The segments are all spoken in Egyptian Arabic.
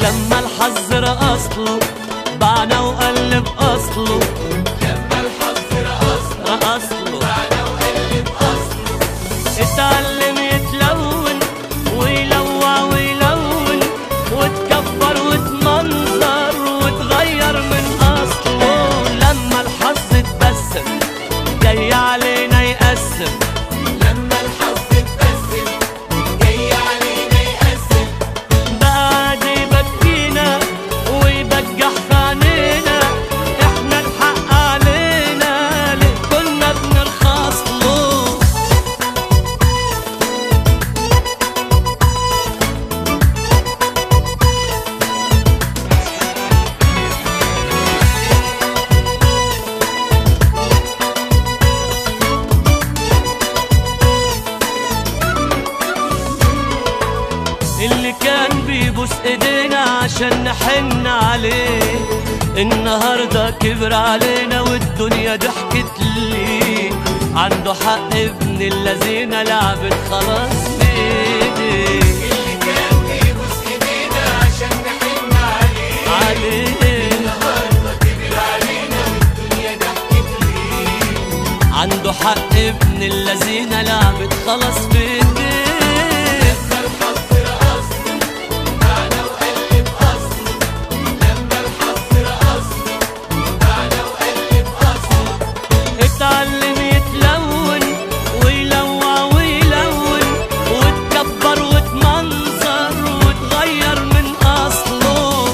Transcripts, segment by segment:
لما الحظ رقصله بعنا وقلب اصله لما الحظ رقصنا رقصله بعنا وقلب أصله اتعلم يتلون ويلوع ويلون وتكبر وتمنظر وتغير من اصله لما الحظ اتبسم جاي علينا يقسم لما الحظ اتبسم جاي علينا يقسم بقى عادي يبكينا ويبجح في عينينا احنا الحق علينا ليه كنا بنرخص له اللي كان بيبوس ايدينا عشان نحن عليه النهارده كبر علينا والدنيا ضحكت ليه عنده حق ابن الذين لعبت خلاص بايديه اللي كان بيبوس ايدينا عشان نحن عليه عليه النهارده كبر علينا والدنيا ضحكت ليه عنده حق ابن الذين لعبت خلاص بايديه لما الحظ رقصنا بعنا وقلب أصله لما الحظ رقصنا بعنا وقلب أصله اتعلم يتلون ويلوع ويلون وتكبر وتمنظر وتغير من اصله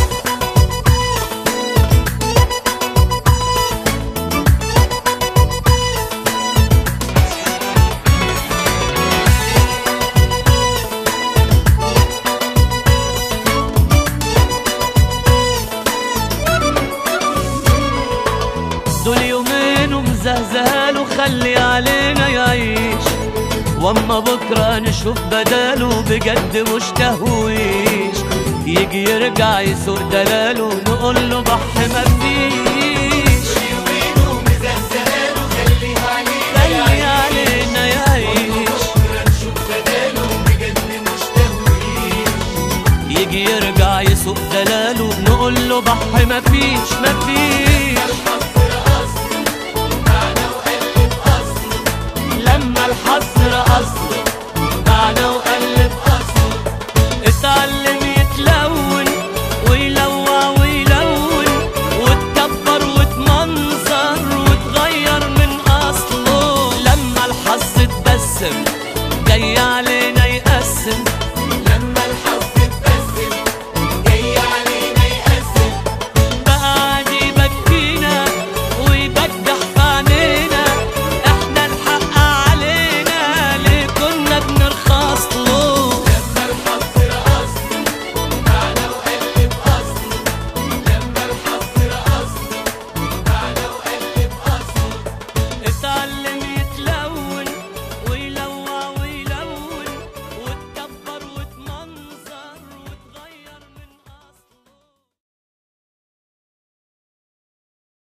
دول يومين ومزهزهاله خلي علينا يعيش واما بكره نشوف بداله بجد مش تهويش يجي يرجع يسوق دلاله نقول له بح مفيش يومين ومزهزهاله خليها علينا خلي علينا يعيش بكرة نشوف بداله بجد مش تهويش يجي يرجع يسوق دلاله نقول له بح مفيش مفيش الحظ رقصنا بعنا وقلب أصله لما الحظ رقص معنا وقلب